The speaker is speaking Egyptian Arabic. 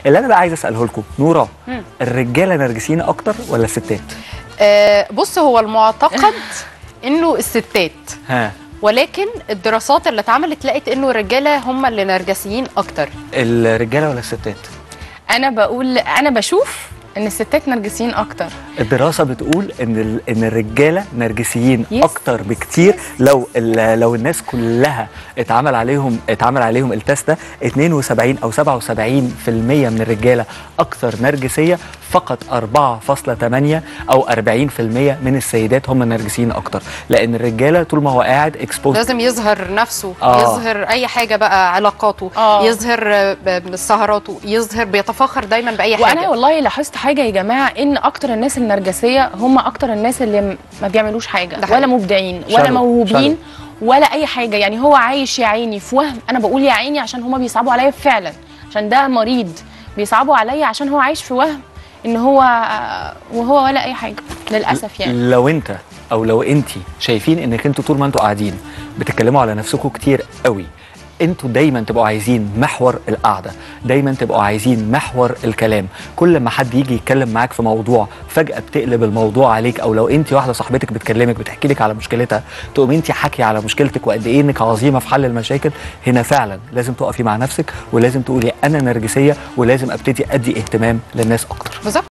اللي انا بقى عايز اساله لكم نوره الرجاله نرجسيين اكتر ولا الستات آه بص هو المعتقد انه الستات ها ولكن الدراسات اللي اتعملت لقت انه الرجاله هم اللي نرجسيين اكتر الرجاله ولا الستات انا بقول انا بشوف ان الستات نرجسيين اكتر الدراسه بتقول ان ال- ان الرجاله نرجسيين Yes. اكتر بكتير لو ال- لو الناس كلها اتعمل عليهم اتعمل عليهم التست ده 72 او 77% من الرجاله اكثر نرجسيه فقط 4.8 او 40% من السيدات هم النرجسيين اكتر لان الرجاله طول ما هو قاعد اكسبوز لازم يظهر نفسه آه. يظهر اي حاجه بقى علاقاته آه. يظهر آه، ب- سهراته يظهر بيتفاخر دايما باي وانا حاجه والله لاحظت حاجه يا جماعه ان اكتر الناس النرجسيه هم اكتر الناس اللي م- ما بيعملوش حاجه ده حقيقي. ولا مبدعين ولا شالو، موهوبين ولا اي حاجه يعني هو عايش يا عيني في وهم انا بقول يا عيني عشان هما بيصعبوا عليا فعلا عشان ده مريض بيصعبوا عليا عشان هو عايش في وهم ان هو وهو ولا اي حاجه للاسف يعني لو انت او لو انت شايفين انك انتوا طول ما انتوا قاعدين بتتكلموا على نفسكم كتير قوي انتوا دايما تبقوا عايزين محور القعده دايما تبقوا عايزين محور الكلام كل ما حد يجي يتكلم معاك في موضوع فجاه بتقلب الموضوع عليك او لو انت واحده صاحبتك بتكلمك بتحكي لك على مشكلتها تقوم انت حكي على مشكلتك وقد ايه انك عظيمه في حل المشاكل هنا فعلا لازم تقفي مع نفسك ولازم تقولي انا نرجسيه ولازم ابتدي ادي اهتمام للناس اكتر بالظبط